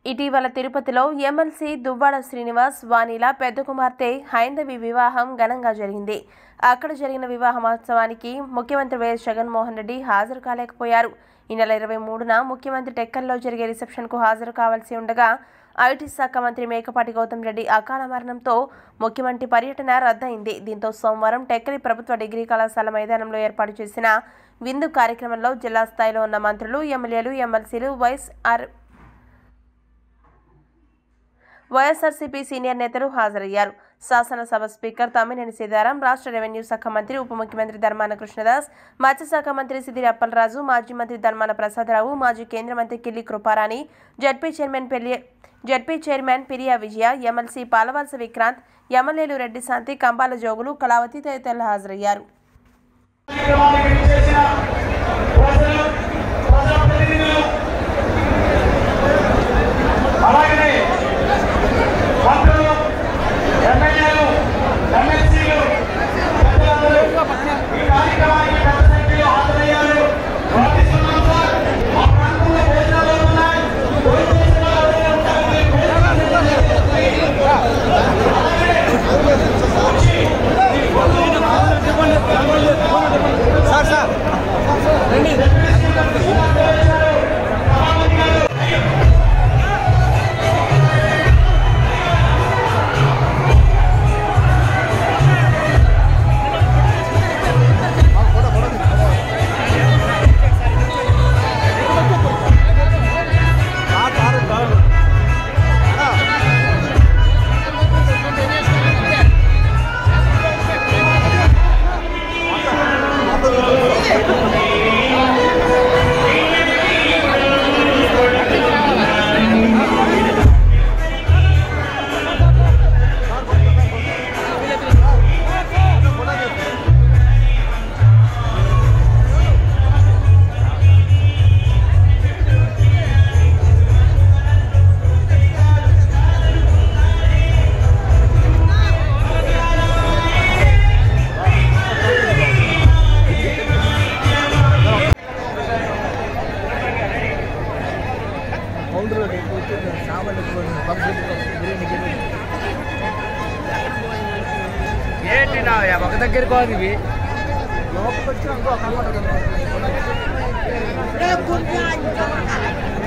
ఇటీవల తిరుపతిలో ఎమ్మెల్సీ దువ్వాడ శ్రీనివాస్ వాణిల పెద్ద కుమార్తె హైందవి వివాహం ఘనంగా జరిగింది అక్కడ జరిగిన వివాహ మహోత్సవానికి ముఖ్యమంత్రి వైఎస్ జగన్మోహన్ రెడ్డి హాజరు కాలేకపోయారు ఈ నెల ఇరవై మూడున ముఖ్యమంత్రి టెక్కల్లో జరిగే రిసెప్షన్కు హాజరు కావాల్సి ఉండగా ఐటీ శాఖ మంత్రి మేకపాటి గౌతమ్ రెడ్డి అకాల మరణంతో ముఖ్యమంత్రి పర్యటన రద్దయింది దీంతో సోమవారం టెక్కలి ప్రభుత్వ డిగ్రీ కళాశాల మైదానంలో ఏర్పాటు చేసిన విందు కార్యక్రమంలో జిల్లా స్థాయిలో ఉన్న మంత్రులు ఎమ్మెల్యేలు ఎమ్మెల్సీలు వైఎస్ఆర్ వైఎస్ఆర్సీపీ సీనియర్ నేతలు హాజరయ్యారు శాసనసభ స్పీకర్ తమ్మినేని సీతారాం రాష్ట్ర రెవెన్యూ శాఖ మంత్రి ఉప ముఖ్యమంత్రి ధర్మాన కృష్ణదాస్ మత్స్యశాఖ మంత్రి సిదిరి అప్పలరాజు మాజీ మంత్రి ధర్మాన ప్రసాదరావు మాజీ కేంద్ర మంత్రి కిల్లి కృపారాణి జడ్పీ చైర్మన్ పెళ్లి ZP chairman Piriya Vijaya MLC Palavalasa Vikrant ఎమ్మెల్యేలు రెడ్డి శాంతి కంబాల జోగులు కళావతి తదితరులు హాజరయ్యారు కార్యక్రమానికి విచ్చేసిన ప్రజలు ప్రజాప్రతినిధులు అలాగనే మంత్రులు ఎమ్మెల్యేలు ఎమ్మెల్సీలు పెద్దలందరూ ఈ కార్యక్రమానికి పెద్ద సంఖ్యలో హాజరయ్యారు స్వాగతిస్తున్నాం సార్ మా ప్రాంతంలో భోజనాలు ఉన్నాయి భోజనం చేసిన వాళ్ళు ఎవరైనా ఉంటారని ఏంటి నా ఒక దగ్గర కాదు ఇవి ఏ గుంజా